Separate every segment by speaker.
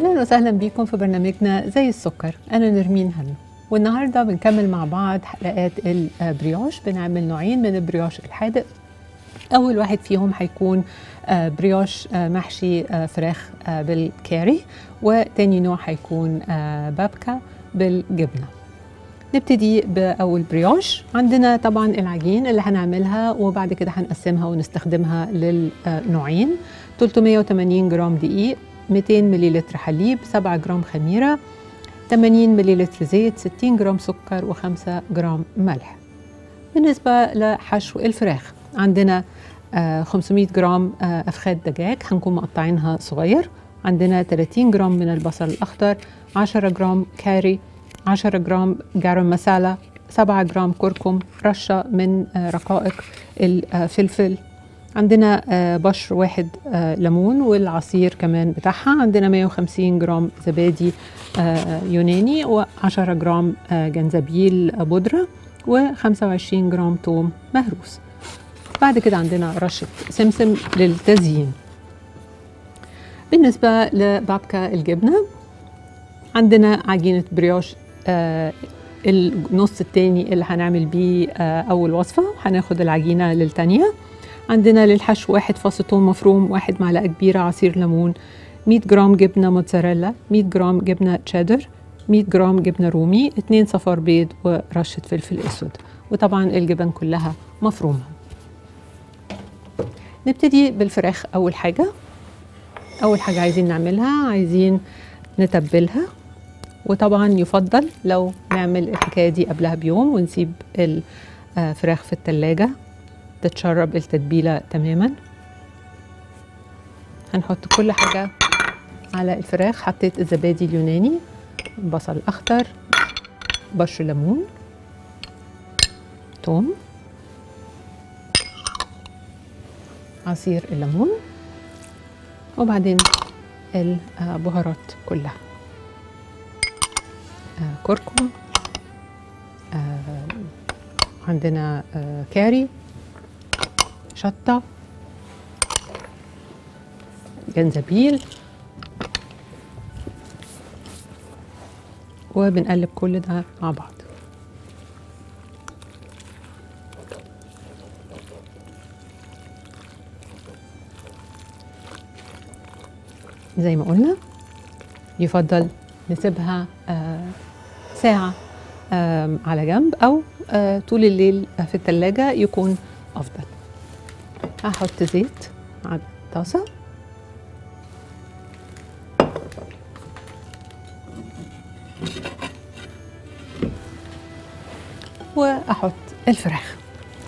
Speaker 1: اهلا وسهلا بيكم في برنامجنا زي السكر انا نرمين هنا والنهارده بنكمل مع بعض حلقات البريوش بنعمل نوعين من البريوش الحادق اول واحد فيهم هيكون آه، بريوش آه، محشي آه، فراخ آه، بالكاري وتاني نوع هيكون آه، بابكا بالجبنه نبتدي باول بريوش عندنا طبعا العجين اللي هنعملها وبعد كده هنقسمها ونستخدمها للنوعين 380 جرام دقيق 200 مليلتر حليب 7 جرام خميره 80 مليلتر زيت 60 جرام سكر و5 جرام ملح بالنسبة لحشو الفراخ عندنا آه، 500 جرام آه، أفخاد دجاج هنكون مقطعينها صغير عندنا 30 جرام من البصل الأخضر 10 جرام كاري 10 جرام جارم مسالة 7 جرام كركم رشة من آه، رقائق الفلفل عندنا آه، بشر واحد آه، ليمون والعصير كمان بتاعها عندنا 150 جرام زبادي آه، يوناني و10 جرام آه، جنزبيل بودرة و25 جرام توم مهروس بعد كده عندنا رشة سمسم للتزيين بالنسبة لبابكا الجبنة عندنا عجينة بريوش آه النص التاني اللي هنعمل بيه آه أول وصفة هناخد العجينة للتانية عندنا للحشو واحد فص ثوم مفروم واحد معلقة كبيرة عصير ليمون 100 جرام جبنة موتزاريلا 100 جرام جبنة تشيدر 100 جرام جبنة رومي 2 صفار بيض ورشة فلفل أسود وطبعا الجبن كلها مفرومة نبتدي بالفراخ أول حاجة أول حاجة عايزين نعملها عايزين نتبلها وطبعا يفضل لو نعمل الحكاية دي قبلها بيوم ونسيب الفراخ في التلاجة تتشرب التتبيلة تماما هنحط كل حاجة على الفراخ حطيت الزبادي اليوناني بصل أخضر بشر ليمون توم عصير الليمون وبعدين البهارات كلها آه، كركم آه، عندنا آه، كاري شطة جنزبيل وبنقلب كل ده مع بعض زي ما قلنا يفضل نسيبها آه، ساعة آم، على جنب أو آه، طول الليل في التلاجة يكون أفضل هحط زيت على الطاسة وأحط الفراخ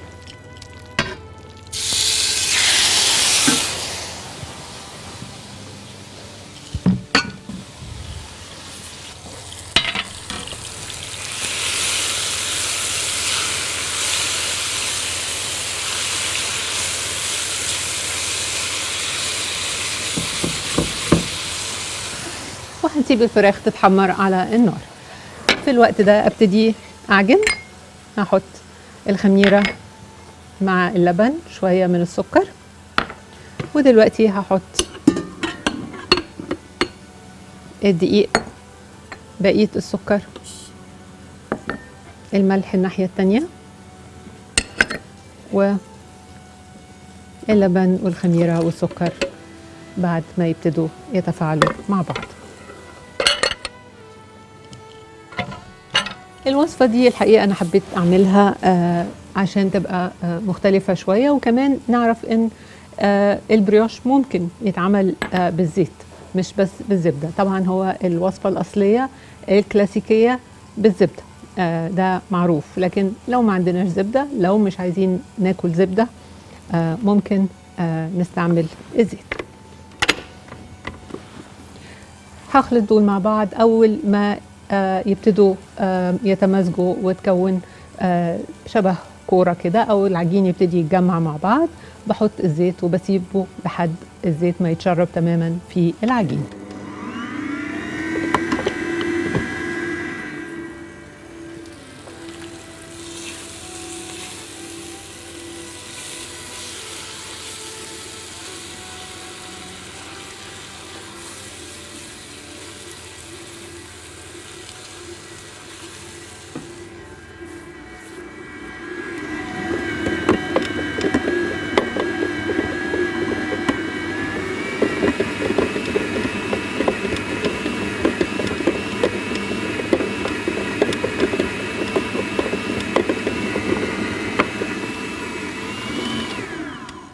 Speaker 1: وهنسيب الفراخ تتحمر على النار في الوقت ده ابتدي اعجن هحط الخميره مع اللبن شويه من السكر ودلوقتي هحط الدقيق بقيه السكر الملح الناحيه التانيه واللبن والخميره والسكر بعد ما يبتدوا يتفاعلوا مع بعض الوصفة دي الحقيقة أنا حبيت أعملها آه عشان تبقى آه مختلفة شوية وكمان نعرف إن آه البريوش ممكن يتعمل آه بالزيت مش بس بالزبدة طبعا هو الوصفة الأصلية الكلاسيكية بالزبدة آه ده معروف لكن لو ما عندناش زبدة لو مش عايزين ناكل زبدة آه ممكن آه نستعمل الزيت هخلط دول مع بعض أول ما آه، يبتدوا آه، يتمازجوا وتكون آه، شبه كوره كده او العجين يبتدي يتجمع مع بعض بحط الزيت وبسيبه لحد الزيت ما يتشرب تماما في العجين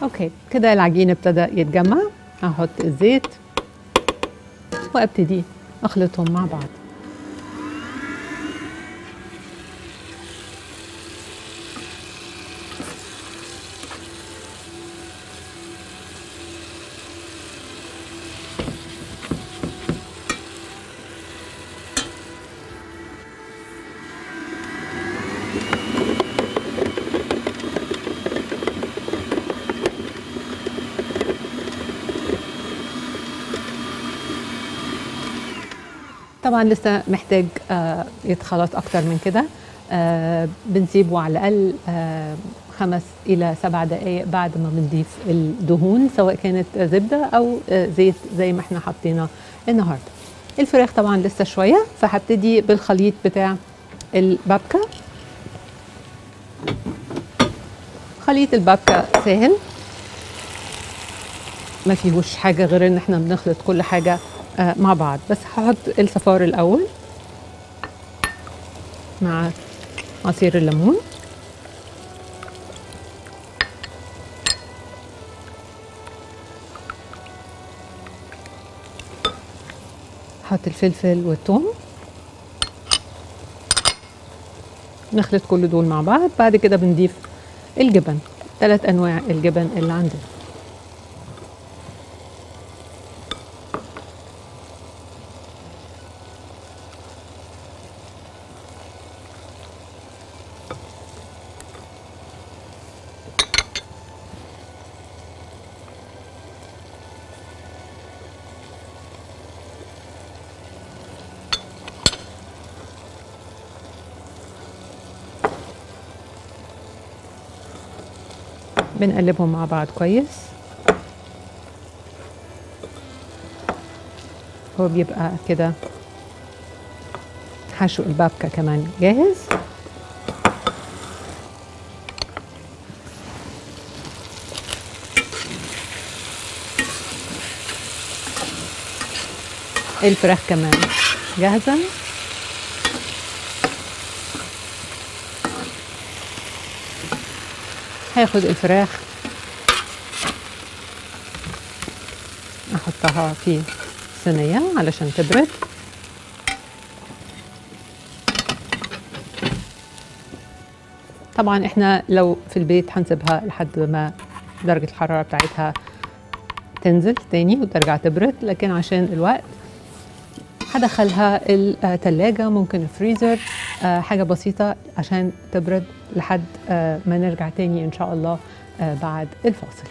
Speaker 1: اوكي كده العجين ابتدى يتجمع هحط الزيت وابتدي اخلطهم مع بعض طبعا لسه محتاج آه، يتخلط اكتر من كده آه، بنسيبه على الاقل آه، خمس الى سبع دقائق بعد ما بنضيف الدهون سواء كانت زبده او آه، زيت زي ما احنا حاطينه النهارده الفراخ طبعا لسه شويه فهبتدي بالخليط بتاع البابكا خليط البابكا سهل ما فيهوش حاجه غير ان احنا بنخلط كل حاجه آه، مع بعض بس هحط الصفار الاول مع عصير الليمون حط الفلفل والثوم نخلط كل دول مع بعض بعد كده بنضيف الجبن ثلاث انواع الجبن اللي عندنا بنقلبهم مع بعض كويس هو بيبقى كده حشو البابكا كمان جاهز الفراخ كمان جاهزه هاخد الفراخ احطها في صينية علشان تبرد طبعا احنا لو في البيت هنسيبها لحد ما درجة الحرارة بتاعتها تنزل تاني وترجع تبرد لكن عشان الوقت هدخلها التلاجة ممكن الفريزر آه، حاجة بسيطة عشان تبرد لحد آه، ما نرجع تاني إن شاء الله آه، بعد الفاصل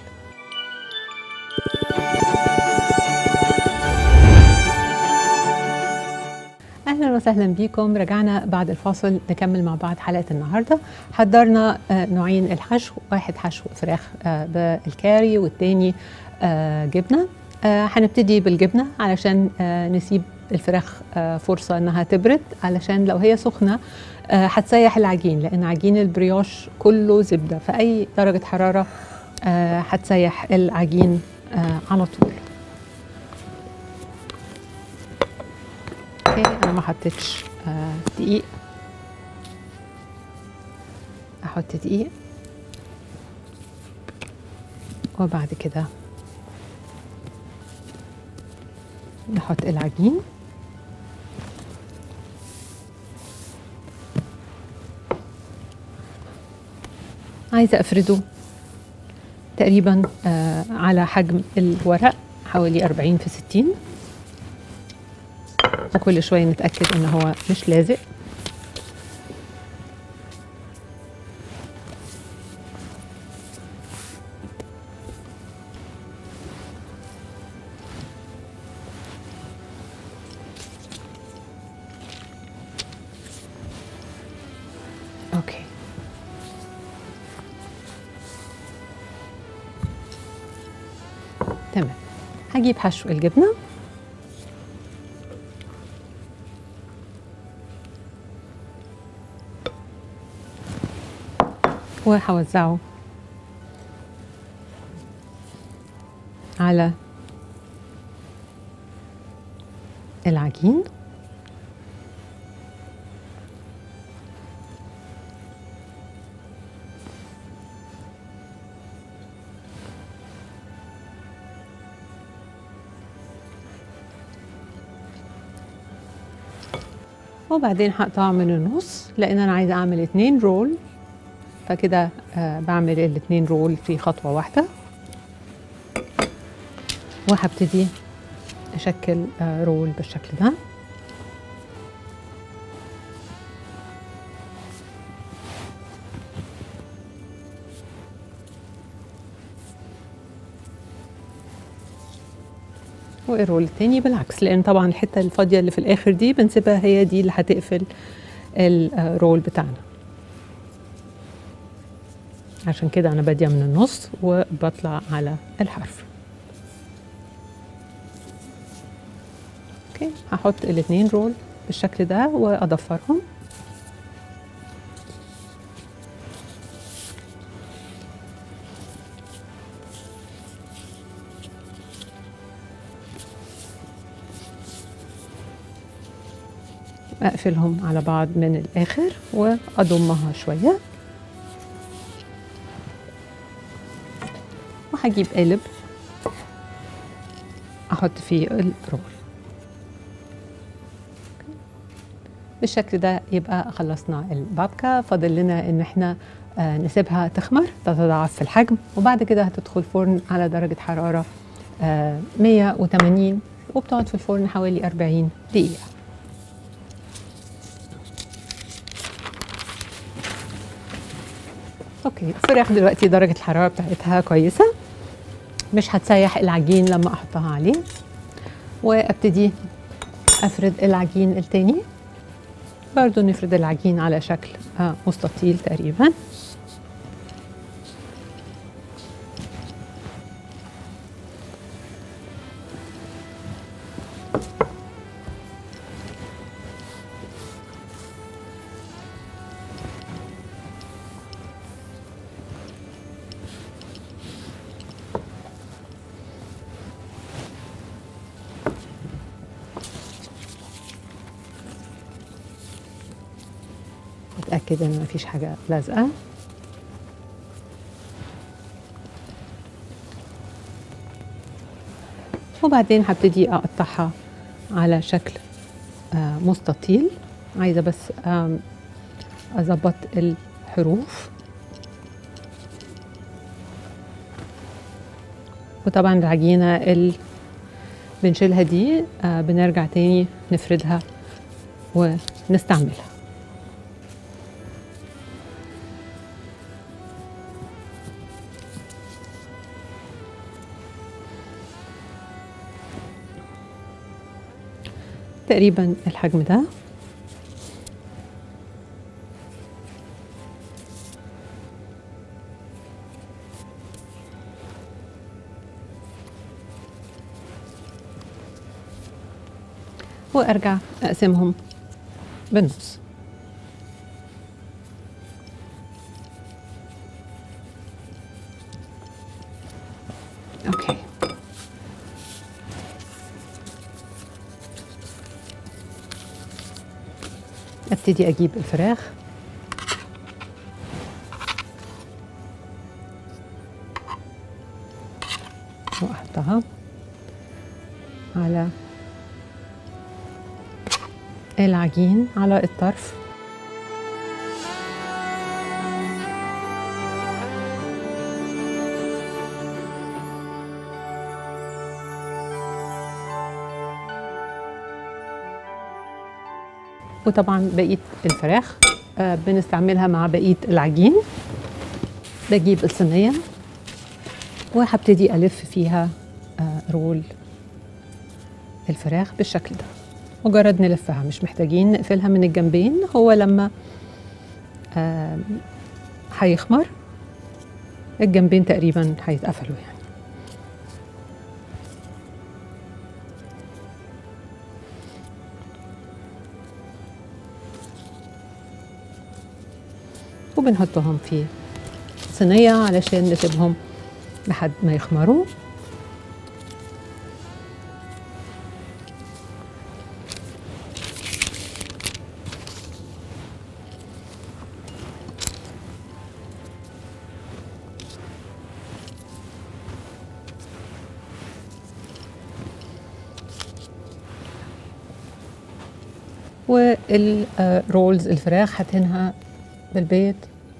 Speaker 1: اهلا وسهلا بيكم رجعنا بعد الفاصل نكمل مع بعض حلقه النهارده حضرنا آه، نوعين الحشو واحد حشو فراخ آه، بالكاري والتاني آه، جبنه آه، هنبتدي بالجبنه علشان آه، نسيب الفراخ آه، فرصه انها تبرد علشان لو هي سخنه آه، هتسيح العجين لان عجين البريوش كله زبده فاي درجه حراره آه، هتسيح العجين آه، على طول اوكي انا ما حطيتش آه، دقيق احط دقيق وبعد كده نحط العجين عايزه افرده تقريبا آه على حجم الورق حوالي 40 في 60 وكل شويه نتاكد ان هو مش لازق اوكي تمام هجيب حشو الجبنه وهوزعه على العجين وبعدين هقطعه من النص لان انا عايزه اعمل اتنين رول فكده آه بعمل الاتنين رول في خطوه واحده وهبتدي اشكل آه رول بالشكل ده والرول التاني بالعكس لان طبعا الحته الفاضيه اللي في الاخر دي بنسيبها هي دي اللي هتقفل الرول بتاعنا عشان كده انا باديه من النص وبطلع على الحرف اوكي هحط الاتنين رول بالشكل ده واضفرهم اقفلهم على بعض من الاخر واضمها شويه وهجيب قالب احط فيه الرول بالشكل ده يبقى خلصنا البابكا فاضل لنا ان احنا آه نسيبها تخمر تتضاعف في الحجم وبعد كده هتدخل فرن على درجه حراره آه 180 وبتقعد في الفرن حوالي 40 دقيقه اوكي الفراخ دلوقتي درجه الحراره بتاعتها كويسه مش هتسيح العجين لما احطها عليه وابتدي افرد العجين التاني برضو نفرد العجين على شكل آه مستطيل تقريبا اتاكد ان مفيش حاجه لازقه وبعدين هبتدي اقطعها على شكل آه مستطيل عايزه بس اظبط الحروف وطبعا العجينه اللي بنشيلها دي آه بنرجع تاني نفردها ونستعملها تقريبا الحجم ده وارجع اقسمهم بالنص اوكي ابتدي اجيب الفراخ واحطها على العجين على الطرف وطبعا بقيه الفراخ آه بنستعملها مع بقيه العجين بجيب الصينيه وهبتدي الف فيها آه رول الفراخ بالشكل ده مجرد نلفها مش محتاجين نقفلها من الجنبين هو لما آه هيخمر الجنبين تقريبا هيتقفلوا يعني وبنحطهم في صينية علشان نسيبهم لحد ما يخمروا والرولز الفراخ هتنها بالبيض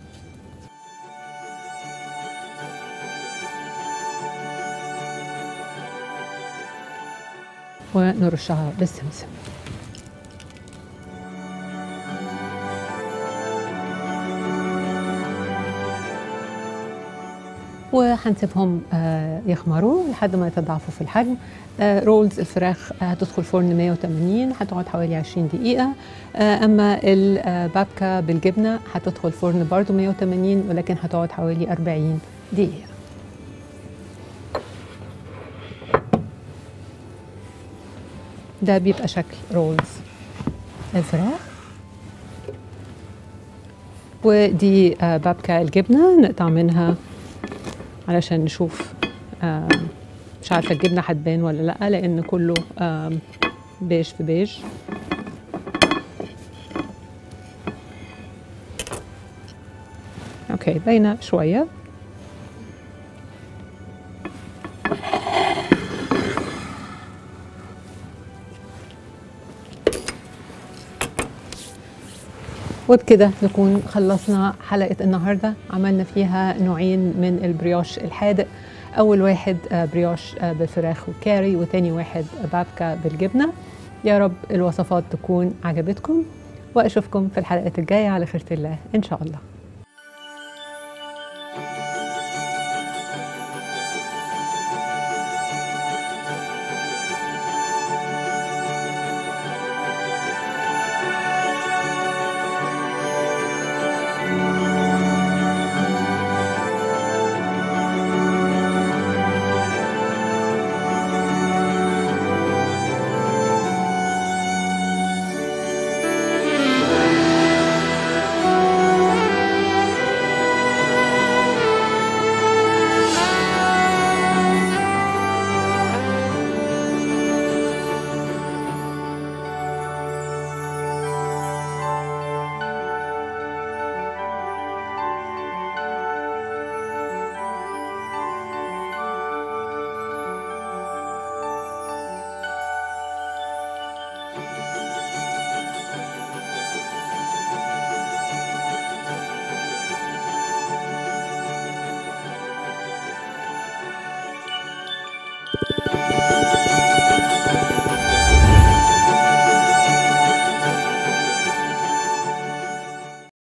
Speaker 1: ونرشها بالسمسم وهنسيبهم آه، يخمروا لحد ما يتضاعفوا في الحجم آه، رولز الفراخ هتدخل فرن 180 هتقعد حوالي 20 دقيقة آه، أما البابكا بالجبنة هتدخل فرن برضو 180 ولكن هتقعد حوالي 40 دقيقة ده بيبقى شكل رولز الفراخ ودي آه، بابكا الجبنة نقطع منها علشان نشوف آم، مش عارفة الجبنة هتبان ولا لأ لأن كله آم، بيج في بيج اوكي باينة شوية وبكده نكون خلصنا حلقة النهاردة عملنا فيها نوعين من البريوش الحادق أول واحد آه، بريوش آه، بالفراخ وكاري وتاني واحد بابكا بالجبنة يا رب الوصفات تكون عجبتكم وأشوفكم في الحلقة الجاية على خيرة الله إن شاء الله